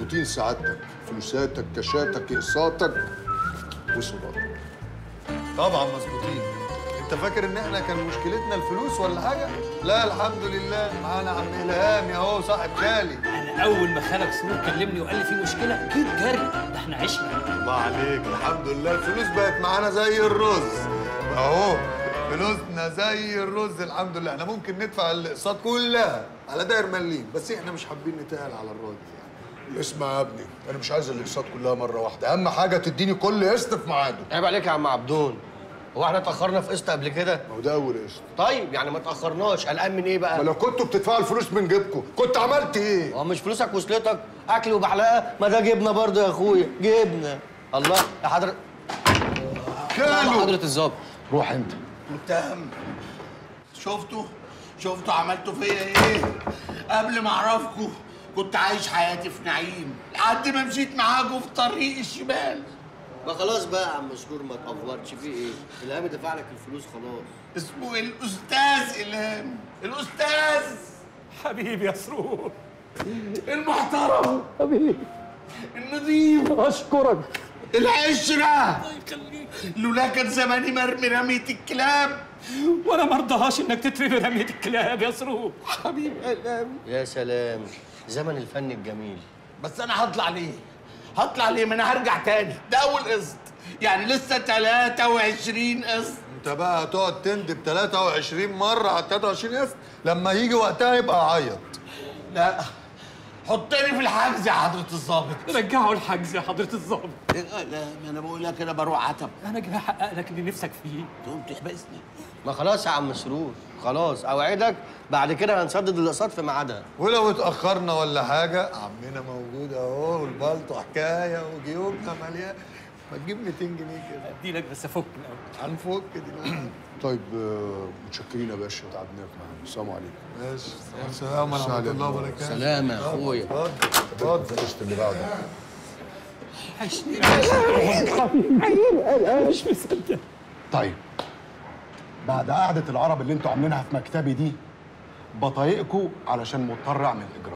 مظبوطين سعادتك فلوساتك كاشاتك اقساطك وصولاتك طبعا مظبوطين انت فاكر ان احنا كان مشكلتنا الفلوس ولا حاجه لا الحمد لله معانا عم الهام يا هو صاحب خالي انا اول ما خالك سرور كلمني وقال لي في مشكله جيت جري ده احنا عشنا الله عليك الحمد لله الفلوس بقت معانا زي الرز اهو فلوسنا زي الرز الحمد لله احنا ممكن ندفع الاقساط كلها على داير مليم بس احنا مش حابين نتقل على الراجل يعني اسمع يا ابني انا مش عايز الاقساط كلها مره واحده اهم حاجه تديني كل قسط في ميعاده عيب عليك يا عم عبدون هو احنا اتاخرنا في قسط قبل كده ما هو ده اول قسط طيب يعني ما اتاخرناش قلقان من ايه ما بقى لو كنتوا بتدفعوا الفلوس من جيبكم كنت عملت ايه هو مش فلوسك وصلتك اكل وبحلقه ما ده جبنه برضه يا اخويا جبنه الله يا حضرتك كانوا حضرة الظابط روح انت متهم شفتوا شفتوا عملتوا فيا ايه قبل ما اعرفكم كنت عايش حياتي في نعيم لحد ما مشيت معاكم في طريق الشمال ما خلاص بقى يا عم سرور ما تقفرش في ايه الهام دفع لك الفلوس خلاص اسمه الاستاذ الهام الاستاذ حبيبي يا سرور المحترم حبيبي النظيف اشكرك العشرة لولا كان زماني مرمي رمية الكلاب وانا ما ارضاهاش انك تترمي رميه الكلاب يا سرور حبيبي الهام يا سلام زمن الفن الجميل بس انا هطلع ليه؟ هطلع ليه؟ ما انا هرجع تاني ده اول قسط يعني لسه 23 قسط انت بقى هتقعد تندب 23 مره على 23 قسط لما يجي وقتها يبقى عيط لا حطني في الحجز يا حضرة الظابط رجعوا الحجز يا حضره الظابط لا ما انا بقول لك انا بروح عتب انا جاي احقق لك اللي نفسك فيه تقوم تحبسني ما خلاص يا عم سرور خلاص اوعدك بعد كده هنسدد الاقساط في ميعادها ولو اتاخرنا ولا حاجه عمنا موجود اهو والبلطو حكايه وجيوبنا مليان ما تجيب 200 جنيه كده ادي لك بس افك الاول هنفك دلوقتي طيب آه، متشكرين يا باشا تعبناك معانا السلام عليكم ماشي السلام ورحمه الله وبركاته سلام يا اخويا اتفضل اتفضل القسط اللي بعده مش مصدق طيب بعد قعدة العرب اللي انتوا عاملينها في مكتبي دي بطايقكم علشان مضطر اعمل اجراء